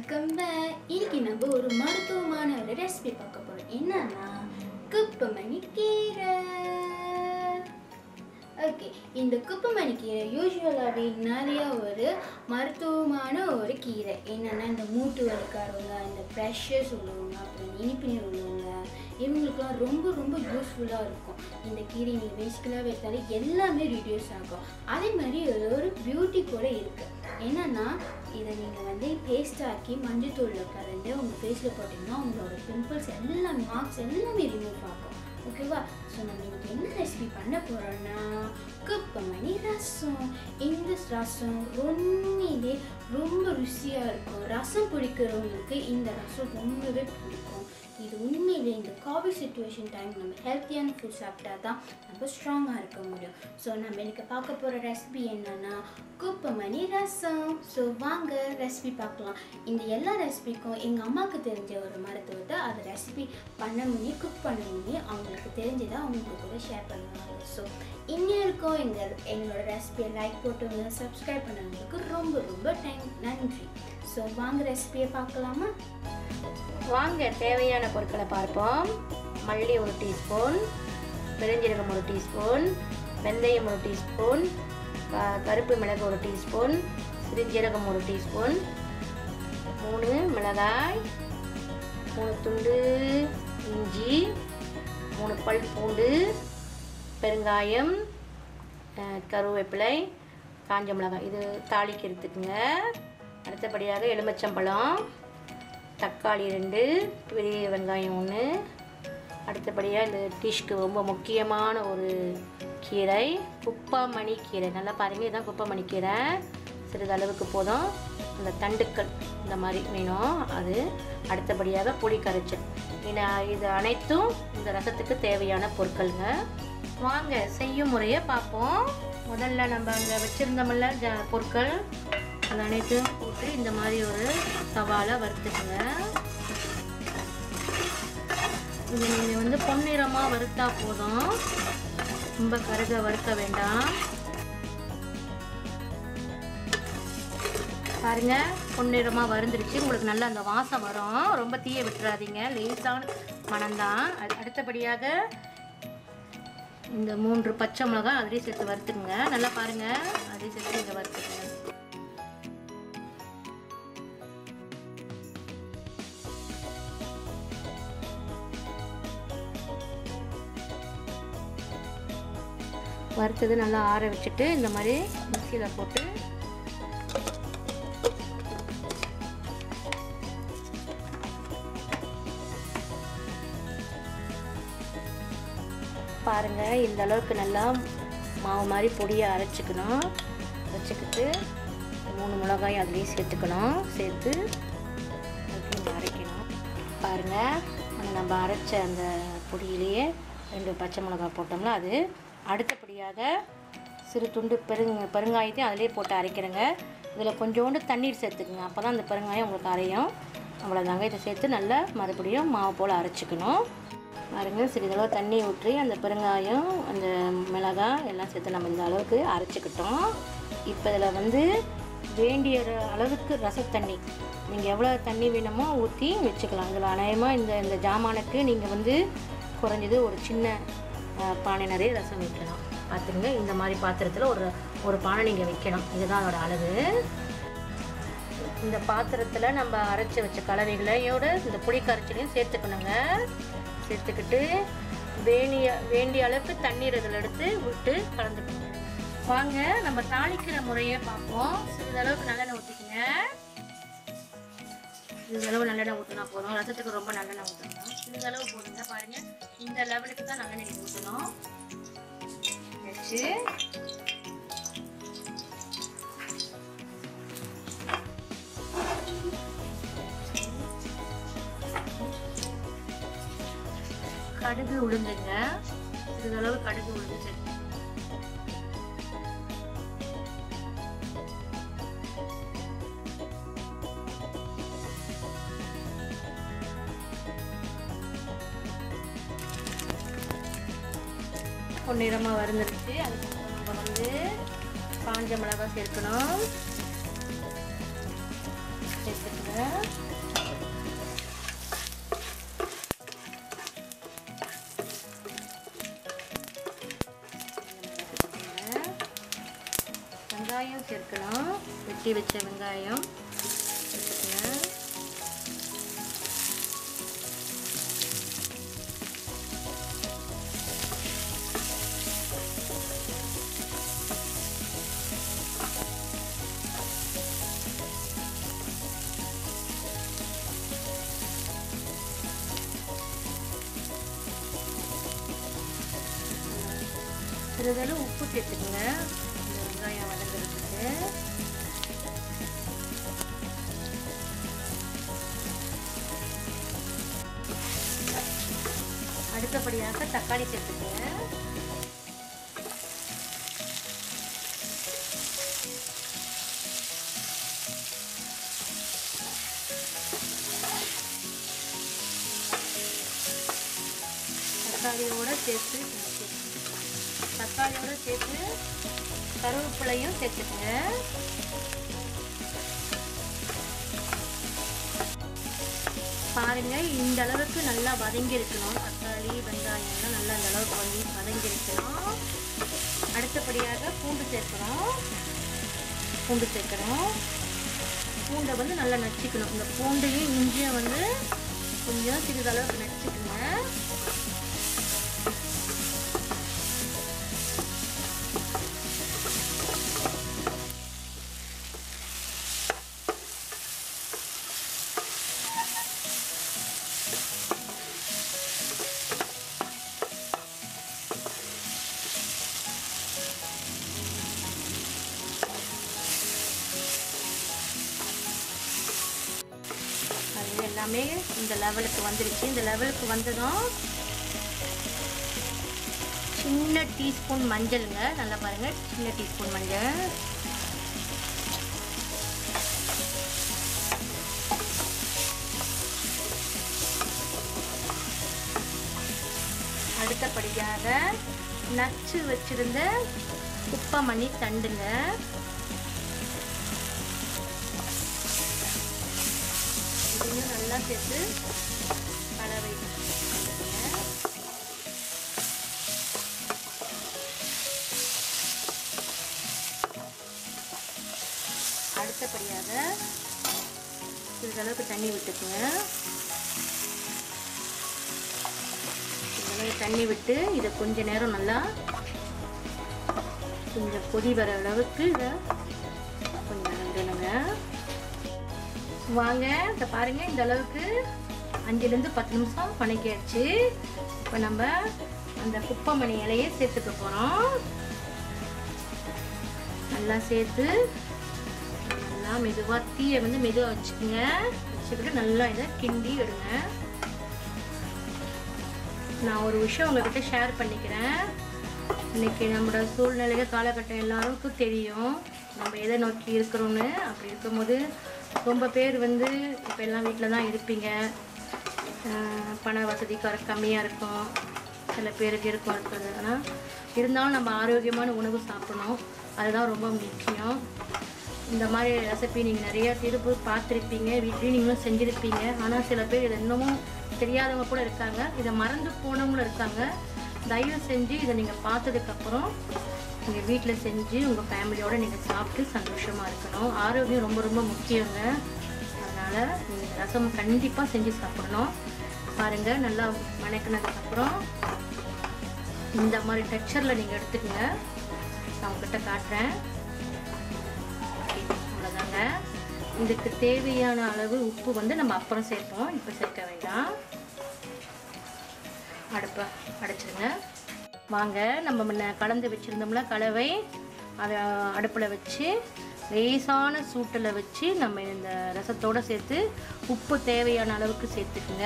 welcome back இன்னைக்கு நம்ம ஒரு மருத்துவமான ஒரு ரெசிபி பார்க்க போறோம் என்னன்னா குப்பமணி கீரை ஓகே இந்த குப்பமணி கீரை யூஸ்வலாகவே நிறைய ஒரு மருத்துவமான ஒரு கீரை என்னென்னா இந்த மூட்டு வலிக்காரவங்க இந்த ப்ரெஷர்ஸ் உள்ளவங்க அப்புறம் இனிப்பினர் உள்ளவங்க இவங்களுக்குலாம் ரொம்ப ரொம்ப யூஸ்ஃபுல்லாக இருக்கும் இந்த கீரை நீங்கள் பேசிக்கலாக எடுத்தாலே எல்லாமே ரிடியூஸ் ஆகும் அதே மாதிரி இது ஒரு பியூட்டி கூட இருக்குது என்னன்னா இதை நீங்கள் வந்து பேஸ்ட் ஆக்கி மஞ்சத்தூளில் கலந்து உங்கள் ஃபேஸில் போட்டிங்கன்னா உங்களோட பிம்பிள்ஸ் எல்லாம் மார்க்ஸ் எல்லாமே ரிமூவ் ஆகும் ஓகேவா ஸோ நம்ம இன்னைக்கு என்ன ரெசிபி பண்ண போகிறோன்னா குப்பமணி ரசம் இந்த ரசம் உண்மையிலே ரொம்ப ருசியாக இருக்கும் ரசம் பிடிக்கிறவங்களுக்கு இந்த ரசம் ரொம்பவே பிடிக்கும் இது உண்மையிலே இந்த கோவிட் சுச்சுவேஷன் டைம் நம்ம ஹெல்த்தியான ஃபுட் சாப்பிட்டா தான் நம்ம ஸ்ட்ராங்காக இருக்க முடியும் ஸோ நம்ம இன்னைக்கு பார்க்க போகிற ரெசிபி என்னன்னா குப்பமணி ரசம் ஸோ வாங்க ரெசிபி பார்க்கலாம் இந்த எல்லா ரெசிபிக்கும் எங்கள் அம்மாவுக்கு தெரிஞ்ச ஒரு மருத்துவத்தை அது ரெசிபி பண்ண முடியும் குக் பண்ண முடியும் அவங்களுக்கு தெரிஞ்சதை அவங்களுக்கு கூட ஷேர் பண்ணுவாங்க ஸோ இன்னும் எங்கள் எங்களோட ரெசிபியை லைக் போட்டுங்க சப்ஸ்கிரைப் பண்ணவங்களுக்கு ரொம்ப ரொம்ப டைம் நன்றி ஸோ வாங்க ரெசிபியை பார்க்கலாமா வாங்க தேவையான பொருட்களை பார்ப்போம் மல்லி ஒரு டீஸ்பூன் பெருஞ்சீரகம் ஒரு டீஸ்பூன் வெந்தயம் ஒரு டீஸ்பூன் க- கருப்பு மிளகு ஒரு டீஸ்பூன் சிறுஞ்சீரகம் ஒரு டீஸ்பூன் மூணு மிளகாய் மூணு துண்டு இஞ்சி மூணு பல் பூண்டு பெருங்காயம் அஹ், கருவேப்பிலை காஞ்ச மிளகாய் இது தாளிக்கிறதுக்குங்க அடுத்தபடியாக எலுமிச்சம்பழம் தக்காளி ரெண்டு பெரிய வெங்காயம் ஒன்று அடுத்தபடியாக இந்த டிஷ்க்கு ரொம்ப முக்கியமான ஒரு கீரை குப்பமணி கீரை நல்லா பாருங்க இதுதான் குப்பமணி கீரை சிறிது அளவுக்கு போதும் அந்த தண்டுக்கள் இந்த மாதிரி வேணும் அது அடுத்தபடியாக புளி கரைச்சல் இது இது அனைத்தும் இந்த ரசத்துக்கு தேவையான பொருட்கள்ங்க வாங்க செய்யும் முறையை பார்ப்போம் முதல்ல நம்ம அங்கே வச்சுருந்தோம்ல ஜ- பொருட்கள் அது அனைத்தையும் போட்டு இந்த மாதிரி ஒரு தவால வறுத்துக்குங்க இது நீங்கள் வந்து பொன்னிறமாக வறுத்தா போதும் ரொம்ப கருக வறுக்க வேண்டாம் பாருங்க பொன்னிறமாக வறுந்துருச்சு உங்களுக்கு நல்லா அந்த வாசம் வரும் ரொம்ப தீய விட்டுறாதீங்க லேசான மணம்தான் அது அடுத்தபடியாக இந்த மூன்று பச்சை மிளகாய் அதிலே சேர்த்து வறுத்துக்குங்க நல்லா பாருங்க அதே சேர்த்து இங்கே வறுத்துக்குங்க வறுத்தது நல்லா ஆற வச்சுட்டு இந்த மாதிரி மிக்சியில் போட்டு பாருங்க இந்த அளவுக்கு நல்லா மாவு மாதிரி பொடியை அரைச்சிக்கணும் வச்சுக்கிட்டு மூணு மிளகாய் அதுலேயே சேர்த்துக்கணும் சேர்த்து அதுக்கு அரைக்கணும் பாருங்க அந்த நம்ம அரைச்ச அந்த பொடியிலேயே ரெண்டு பச்சை மிளகாய் போட்டோம்ல அது அடுத்தபடியாக சிறு துண்டு பெருங்க பெருங்காயத்தையும் அதிலே போட்டு அரைக்கிறேங்க இதில் கொஞ்சோண்டு தண்ணீர் சேர்த்துக்குங்க அப்போ தான் அந்த பெருங்காயம் உங்களுக்கு அரையும் அவ்வளோதாங்க இதை சேர்த்து நல்லா மறுபடியும் மாவு போல் அரைச்சிக்கணும் பாருங்க சிறிதளவு தண்ணி ஊற்றி அந்த பெருங்காயம் அந்த மிளகாய் எல்லாம் சேர்த்து நம்ம இந்த அளவுக்கு அரைச்சிக்கிட்டோம் இப்போ இதில் வந்து வேண்டிய அளவுக்கு ரசத்தண்ணி நீங்கள் எவ்வளோ தண்ணி வேணுமோ ஊற்றி வச்சுக்கலாம் இதில் அநேகமாக இந்த இந்த ஜாமானுக்கு நீங்கள் வந்து குறைஞ்சது ஒரு சின்ன அஹ், பானை நிறைய ரசம் வைக்கலாம் பார்த்துங்க இந்த மாதிரி பாத்திரத்தில் ஒரு ஒரு பானை நீங்கள் வைக்கணும் இதுதான் அதோட அளவு இந்த பாத்திரத்தில் நம்ம அரைச்சி வச்ச கலவைகளையோட இந்த புளி கரைச்சலையும் சேர்த்துக்கணுங்க சேர்த்துக்கிட்டு வேண்டிய வேண்டிய அளவுக்கு தண்ணீர் இதில் எடுத்து விட்டு கலந்துக்கணும் வாங்க நம்ம தாளிக்கிற முறையை பார்ப்போம் சிறிதளவுக்கு நல்லெண்ணெய் ஊற்றிக்கங்க சிறிதளவு நல்லெண்ணெய் ஊற்றினா போதும் ரசத்துக்கு ரொம்ப நல்லெண்ணெய் ஊற்றணும் சிறிதளவு போடுங்க பாருங்க இந்த லெவலுக்கு தான் நல்லெண்ணெய் ஊற்றணும் வச்சு கடுகு உளுந்துங்க சிறிதளவு கடுகு உளுந்து சேர்த்து பொன்னிறமாக வறுந்துருச்சு அதுக்கப்புறம் நம்ம வந்து காஞ்ச மிளகாய் சேர்க்கணும் சேர்த்துக்கங்க சேர்த்துக்கோங்க வெங்காயம் சேர்க்கலாம் வெட்டி வச்ச வெங்காயம் சேர்த்துக்கங்க சிறிதளவு உப்பு சேர்த்துக்கோங்க இந்த வெங்காயம் வதங்குறதுக்கு அடுத்தபடியாக தக்காளி சேர்த்துக்கோங்க தக்காளியோட சேர்த்து தக்காளியோட சேர்த்து கருவேப்பிலையும் சேர்த்துக்கங்க பாருங்க இந்த அளவுக்கு நல்லா வதங்கி இருக்கணும் தக்காளி வெங்காயம் எல்லாம் நல்லா இந்த அளவுக்கு வதங்கி வதங்கி இருக்கணும் அடுத்தபடியாக பூண்டு சேர்க்கணும் பூண்டு சேர்க்கணும் பூண்டை வந்து நல்லா நச்சுக்கணும் இந்த பூண்டையும் இஞ்சியும் வந்து கொஞ்சம் சிறிதளவுக்கு நச்சுக்குங்க அது எல்லாமே இந்த லெவலுக்கு வந்துருச்சு இந்த லெவலுக்கு வந்ததும் சின்ன டீஸ்பூன் மஞ்சளுங்க நல்லா பாருங்க சின்ன டீஸ்பூன் மஞ்சள் அடுத்தபடியாக நச்சு வச்சிருந்த குப்பமணி தண்டுங்க இதையும் நல்லா சேர்த்து கலவை அடுத்தபடியாக சிறிதளவுக்கு தண்ணி விட்டுக்குங்க சிறிதளவு தண்ணி விட்டு இதை கொஞ்ச நேரம் நல்லா கொஞ்சம் கொதி வர அளவுக்கு இதை கொஞ்சம் விடணுங்க வாங்க இதை பாருங்க இந்த அளவுக்கு அஞ்சுலேருந்து பத்து நிமிஷம் வணக்கியாச்சு இப்போ நம்ம அந்த குப்பமணி இலையை சேர்த்துக்க போகிறோம் நல்லா சேர்த்து நல்லா மெதுவாக தீயை வந்து மெதுவாக வச்சுக்கோங்க வச்சுக்கிட்டு நல்லா இதை கிண்டி விடுங்க நான் ஒரு விஷயம் உங்ககிட்ட ஷேர் பண்ணிக்கிறேன் இன்னைக்கு நம்மளோட சூழ்நிலைய காலகட்டம் எல்லாருக்கும் தெரியும் நம்ம எதை நோக்கி இருக்கிறோன்னு அப்படி இருக்கும்போது ரொம்ப பேர் வந்து இப்போ எல்லாம் வீட்டில் தான் இருப்பீங்க ஆஹ் பண வசதி கர கம்மியாக இருக்கும் சில பேருக்கு இருக்கும் இருக்கிறது ஆனால் இருந்தாலும் நம்ம ஆரோக்கியமான உணவு சாப்பிடணும் அதுதான் ரொம்ப முக்கியம் இந்த மாதிரி ரெசிபி நீங்கள் நிறைய திருப்பு பார்த்துருப்பீங்க வீட்லேயும் நீங்களும் செஞ்சுருப்பீங்க ஆனால் சில பேர் இதை இன்னமும் தெரியாதவங்க கூட இருக்காங்க இதை மறந்து போனவங்களும் இருக்காங்க தயவு செஞ்சு இதை நீங்கள் பார்த்ததுக்கப்புறம் நீங்கள் வீட்டில் செஞ்சு உங்கள் ஃபேமிலியோட நீங்கள் சாப்பிட்டு சந்தோஷமாக இருக்கணும் ஆரோக்கியம் ரொம்ப ரொம்ப முக்கியங்க அதனால் நீங்கள் ரசம் கண்டிப்பாக செஞ்சு சாப்பிடணும் பாருங்கள் நல்லா வணக்கினதுக்கப்புறம் இந்த மாதிரி டெக்ஸ்சரில் நீங்கள் எடுத்துக்கங்க நான் உங்ககிட்ட காட்டுறேன் ஓகே அவ்வளோதாங்க இதுக்கு தேவையான அளவு உப்பு வந்து நம்ம அப்புறம் சேர்ப்போம் இப்போ சேர்க்க வேண்டாம் அடுப்பை அடைச்சிருங்க வாங்க நம்ம முன்ன கலந்து வச்சுருந்தோம்ல கலவை அதை அடுப்பில் வச்சு லேசான சூட்டில் வச்சு நம்ம இந்த ரசத்தோடு சேர்த்து உப்பு தேவையான அளவுக்கு சேர்த்துக்குங்க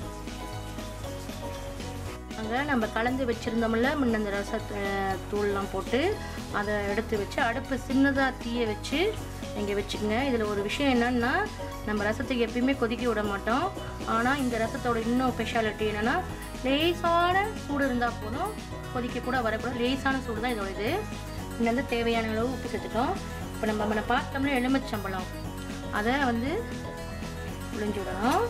அங்கே நம்ம கலந்து வச்சுருந்தோம்ல முன்ன இந்த ரச அஹ், தூள்லாம் போட்டு அதை எடுத்து வச்சு அடுப்பு சின்னதாக தீய வச்சு நீங்கள் வச்சுக்கோங்க இதில் ஒரு விஷயம் என்னன்னா நம்ம ரசத்துக்கு எப்பயுமே கொதிக்க விட மாட்டோம் ஆனால் இந்த ரசத்தோட இன்னும் ஸ்பெஷாலிட்டி என்னென்னா லேசான சூடு இருந்தால் போதும் கொதிக்க கூட வரக்கூடாது லேசான சூடு தான் இதோட இது இன்னும் வந்து தேவையான அளவு உப்பு சேர்த்துட்டோம் இப்போ நம்ம நம்ம பார்த்தோம்னா எலுமிச்சம்பழம் அதை வந்து புளிஞ்சு விடணும்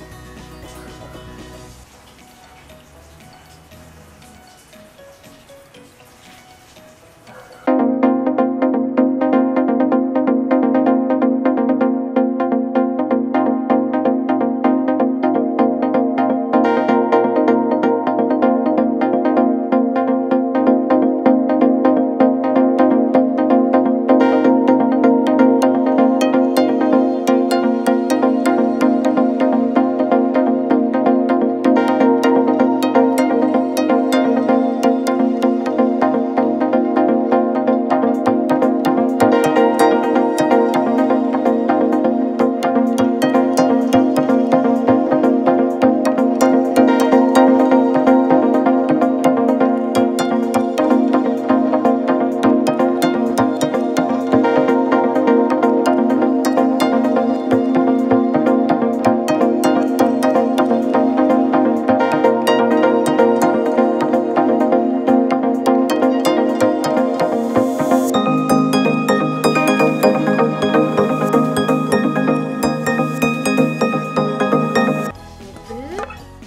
சேர்த்து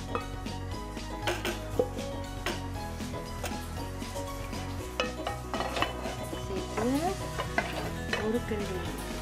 சேர்த்து ஒரு கிண்டு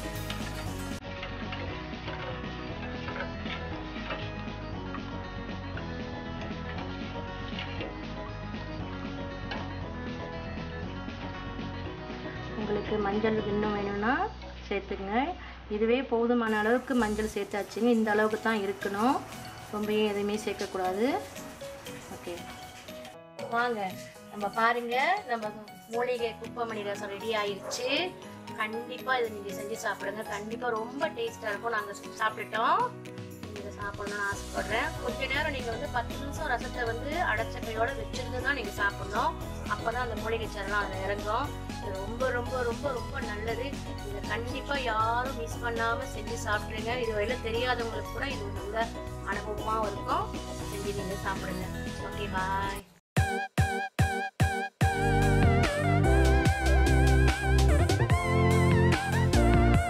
உங்களுக்கு மஞ்சள் இன்னும் வேணும்னா சேர்த்துக்குங்க இதுவே போதுமான அளவுக்கு மஞ்சள் சேர்த்தாச்சுங்க இந்த அளவுக்கு தான் இருக்கணும் ரொம்பவே எதுவுமே சேர்க்கக்கூடாது ஓகே வாங்க நம்ம பாருங்க நம்ம மூலிகை குப்பமணி ரசம் ரெடி ஆயிருச்சு கண்டிப்பாக இதை நீங்கள் செஞ்சு சாப்பிடுங்க கண்டிப்பாக ரொம்ப டேஸ்ட்டாக இருக்கும் நாங்கள் சாப்பிட்டுட்டோம் நீங்கள் சாப்பிடணும்னு ஆசைப்படுறேன் கொஞ்ச நேரம் நீங்கள் வந்து பத்து நிமிஷம் ரசத்தை வந்து அடைச்ச கையோட வச்சிருந்து தான் நீங்கள் சாப்பிடணும் அப்போ தான் அந்த மூலிகை சரணம் அதில் இறங்கும் இது ரொம்ப ரொம்ப ரொம்ப ரொம்ப நல்லது இதை கண்டிப்பாக யாரும் மிஸ் பண்ணாமல் செஞ்சு சாப்பிட்ருங்க இது வரையில தெரியாதவங்களுக்கு கூட இது ஒரு நல்ல அனுபவமாக இருக்கும் செஞ்சு நீங்கள் சாப்பிடுங்க ஓகே பாய்